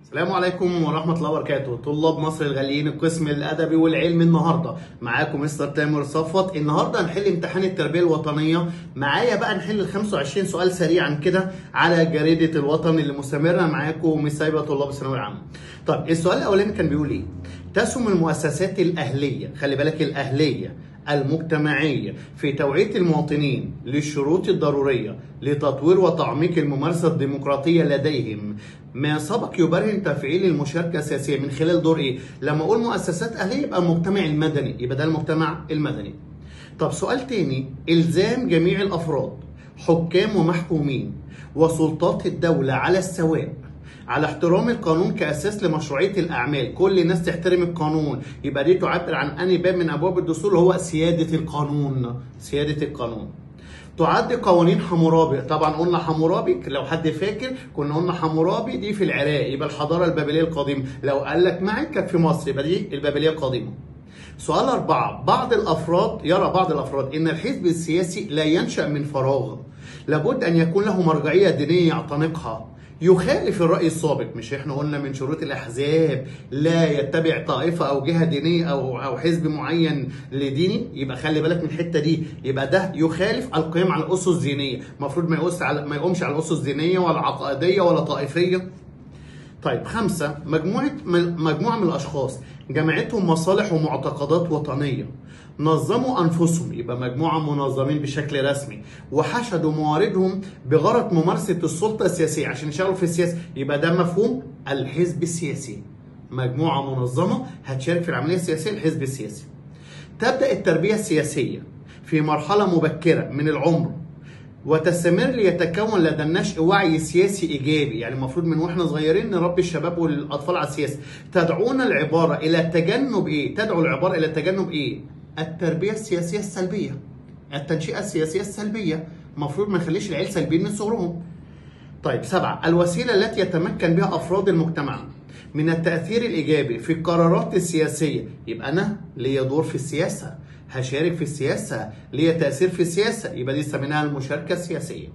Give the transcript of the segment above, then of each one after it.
السلام عليكم ورحمة الله وبركاته طلاب مصر الغاليين القسم الأدبي والعلمي النهاردة معاكم مستر تامر صفوت النهاردة هنحل امتحان التربية الوطنية معايا بقى نحل ال 25 سؤال سريعا كده على جريدة الوطن اللي مستمرة معاكم مس سايبة طلاب الثانوية العامة طب السؤال الأولاني كان بيقول إيه؟ تسهم المؤسسات الأهلية خلي بالك الأهلية المجتمعية في توعية المواطنين للشروط الضرورية لتطوير وتعميق الممارسة الديمقراطية لديهم ما سبق يبرهن تفعيل المشاركة السياسية من خلال دور ايه؟ لما اقول مؤسسات اهلية يبقى المجتمع المدني يبقى ده المجتمع المدني. طب سؤال تاني الزام جميع الافراد حكام ومحكومين وسلطات الدولة على السواء على احترام القانون كاساس لمشروعيه الاعمال كل الناس تحترم القانون يبقى دي تعبر عن انهي باب من ابواب الدستور اللي هو سياده القانون سياده القانون تعد قوانين حمورابي طبعا قلنا حمورابي لو حد فاكر كنا قلنا حمورابي دي في العراق يبقى الحضاره البابليه القديمه لو قال لك معي كانت في مصر يبقى دي البابليه القديمه سؤال أربعة بعض الأفراد يرى بعض الأفراد إن الحزب السياسي لا ينشأ من فراغ لابد أن يكون له مرجعية دينية يعتنقها يخالف الرأي السابق مش احنا قلنا من شروط الأحزاب لا يتبع طائفة أو جهة دينية أو أو حزب معين لديني يبقى خلي بالك من الحتة دي يبقى ده يخالف القيام على الأسس الدينية المفروض ما يقوس على ما يقومش على الأسس الدينية ولا عقائدية ولا طائفية طيب خمسة مجموعة مجموعة من الأشخاص جمعتهم مصالح ومعتقدات وطنية نظموا أنفسهم يبقى مجموعة منظمين بشكل رسمي وحشدوا مواردهم بغرض ممارسة السلطة السياسية عشان يشتغلوا في السياسة يبقى ده مفهوم الحزب السياسي مجموعة منظمة هتشارك في العملية السياسية الحزب السياسي تبدأ التربية السياسية في مرحلة مبكرة من العمر وتستمر ليتكون لدى النشء وعي سياسي ايجابي يعني المفروض من واحنا صغيرين نربي الشباب والاطفال على السياسه تدعونا العباره الى تجنب ايه تدعو العباره الى تجنب ايه التربيه السياسيه السلبيه التنشئه السياسيه السلبيه المفروض ما نخليش العيال سلبيين من صغرهم طيب سبعة الوسيلة التي يتمكن بها أفراد المجتمع من التأثير الإيجابي في القرارات السياسية يبقى أنا ليا دور في السياسة هشارك في السياسة ليا تأثير في السياسة يبقى دي سميناها المشاركة السياسية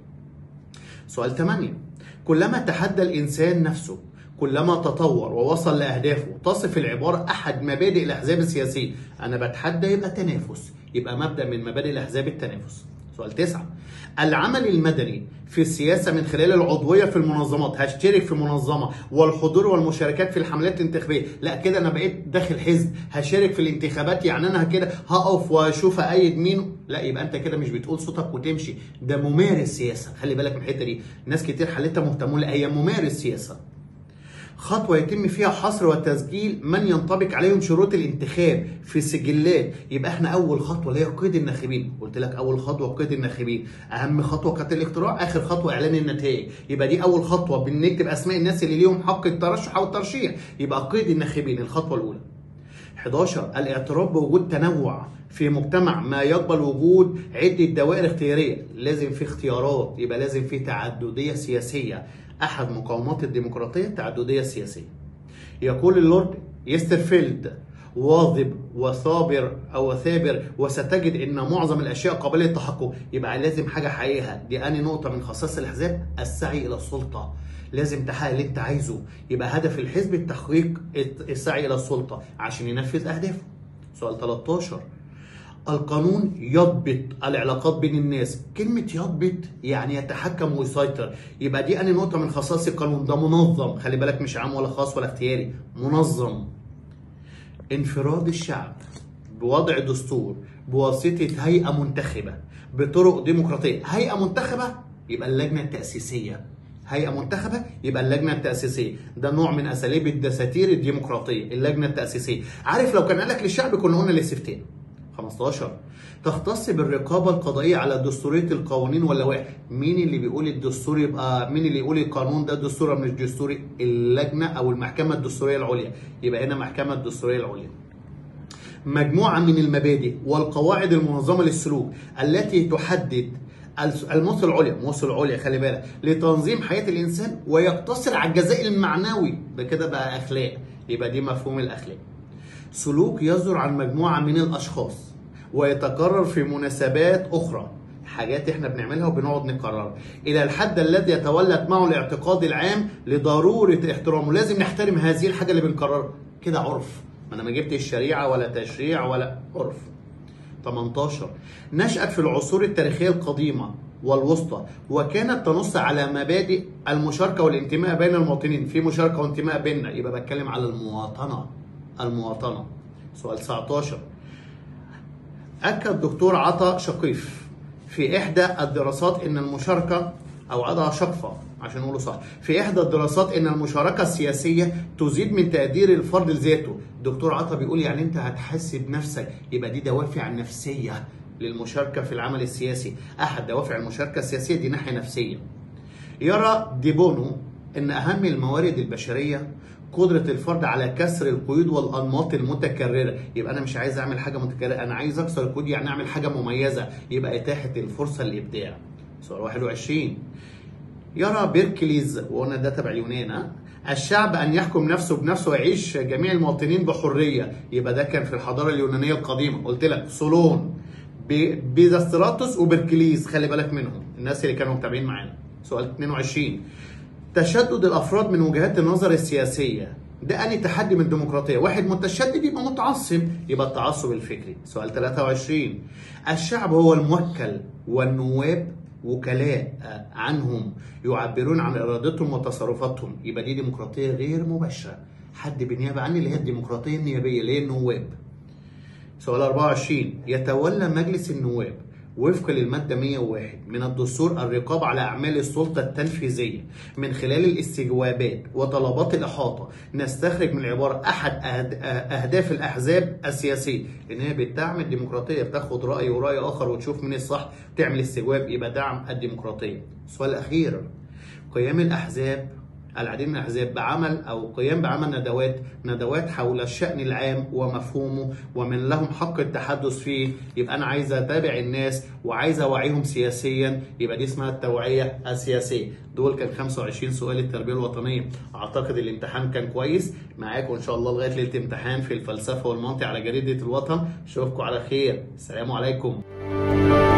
سؤال 8 كلما تحدى الإنسان نفسه كلما تطور ووصل لأهدافه تصف العبارة أحد مبادئ الأحزاب السياسية أنا بتحدى يبقى تنافس يبقى مبدأ من مبادئ الأحزاب التنافس سؤال تسعة العمل المدني في السياسة من خلال العضوية في المنظمات هشترك في منظمة والحضور والمشاركات في الحملات الانتخابية لا كده أنا بقيت داخل حزب هشارك في الانتخابات يعني أنا كده هقف وأشوف أيد مين لا يبقى أنت كده مش بتقول صوتك وتمشي ده ممارس سياسة خلي بالك من الحتة دي ناس كتير حالتها مهتمة هي ممارس سياسة خطوة يتم فيها حصر وتسجيل من ينطبق عليهم شروط الانتخاب في السجلات يبقى احنا اول خطوة اللي هي قيد الناخبين قلت لك اول خطوة قيد الناخبين اهم خطوة كانت الاقتراع اخر خطوة اعلان النتائج يبقى دي اول خطوة بنكتب اسماء الناس اللي ليهم حق الترشح او الترشيح يبقى قيد الناخبين الخطوة الاولى 11 الاعتراف بوجود تنوع في مجتمع ما يقبل وجود عدة دوائر اختيارية لازم في اختيارات يبقى لازم في تعددية سياسية أحد مقاومات الديمقراطية التعددية السياسية يقول اللورد يسترفيلد واظب وصابر او ثابر وستجد ان معظم الاشياء قابله للتحقق يبقى لازم حاجه حقيقها دي اني نقطه من خصائص الاحزاب السعي الى السلطه لازم تحقق اللي انت عايزه يبقى هدف الحزب التحقيق السعي الى السلطه عشان ينفذ اهدافه سؤال 13 القانون يضبط العلاقات بين الناس كلمة يضبط يعني يتحكم ويسيطر يبقى دي أنا نقطة من خصائص القانون ده منظم خلي بالك مش عام ولا خاص ولا اختياري منظم انفراد الشعب بوضع دستور بواسطة هيئة منتخبة بطرق ديمقراطية هيئة منتخبة يبقى اللجنة التأسيسية هيئة منتخبة يبقى اللجنة التأسيسية ده نوع من أساليب الدساتير الديمقراطية اللجنة التأسيسية عارف لو كان قالك للشعب كنا قلنا للسفتين 15 تختص بالرقابة القضائية على دستورية القوانين واللوائح مين اللي بيقول الدستور يبقى مين اللي يقول القانون ده دستوري مش دستوري اللجنة أو المحكمة الدستورية العليا يبقى هنا محكمة الدستورية العليا مجموعة من المبادئ والقواعد المنظمة للسلوك التي تحدد المثل العليا المثل العليا خلي بالك لتنظيم حياة الإنسان ويقتصر على الجزاء المعنوي بكده بقى أخلاق يبقى دي مفهوم الأخلاق سلوك يصدر عن مجموعة من الأشخاص ويتكرر في مناسبات أخرى حاجات احنا بنعملها وبنقعد نكررها الى الحد الذي يتولد معه الاعتقاد العام لضروره احترامه لازم نحترم هذه الحاجه اللي بنكررها كده عرف ما انا ما جبتش الشريعه ولا تشريع ولا عرف 18 نشأت في العصور التاريخية القديمة والوسطى وكانت تنص على مبادئ المشاركة والانتماء بين المواطنين في مشاركة وانتماء بيننا يبقى بتكلم على المواطنة المواطنة سؤال 19 أكد الدكتور عطا شقيف في إحدى الدراسات إن المشاركة أو عطا شقفة عشان نقوله صح في إحدى الدراسات إن المشاركة السياسية تزيد من تقدير الفرد لذاته دكتور عطا بيقول يعني أنت هتحس بنفسك يبقى دي دوافع نفسية للمشاركة في العمل السياسي أحد دوافع المشاركة السياسية دي ناحية نفسية يرى ديبونو ان اهم الموارد البشريه قدرة الفرد على كسر القيود والأنماط المتكررة، يبقى أنا مش عايز أعمل حاجة متكررة، أنا عايز أكسر القيود يعني أعمل حاجة مميزة، يبقى إتاحة الفرصة للإبداع. سؤال 21 يرى بيركليز وقلنا ده تبع اليونان ها؟ الشعب ان يحكم نفسه بنفسه ويعيش جميع المواطنين بحريه يبقى ده كان في الحضاره اليونانيه القديمه قلت لك سولون بي- بيزاستراتوس وبركليز خلي بالك منهم الناس اللي كانوا متابعين معانا سؤال 22 تشدد الافراد من وجهات النظر السياسيه ده أني تحدي من الديمقراطيه واحد متشدد يبقى متعصب يبقى التعصب الفكري سؤال 23 الشعب هو الموكل والنواب وكلاء عنهم يعبرون عن ارادتهم وتصرفاتهم يبقى دي ديمقراطيه غير مباشره حد بالنيابه عني اللي هي الديمقراطيه النيابيه اللي هي النواب سؤال 24 يتولى مجلس النواب وفقا للمادة 101 من الدستور الرقابة على أعمال السلطة التنفيذية من خلال الاستجوابات وطلبات الإحاطة نستخرج من العبارة أحد أهد- أهداف الأحزاب السياسية إن هي بتدعم الديمقراطية بتاخد رأي ورأي آخر وتشوف مين الصح تعمل استجواب يبقى دعم الديمقراطية السؤال الأخير قيام الأحزاب العديد من الأحزاب بعمل أو قيام بعمل ندوات ندوات حول الشأن العام ومفهومه ومن لهم حق التحدث فيه يبقى أنا عايز أتابع الناس وعايز أوعيهم سياسيا يبقى دي اسمها التوعية السياسية دول كان 25 سؤال التربية الوطنية أعتقد الامتحان كان كويس معاكم إن شاء الله لغاية ليلة امتحان في الفلسفة والمنطق على جريدة الوطن أشوفكم على خير السلام عليكم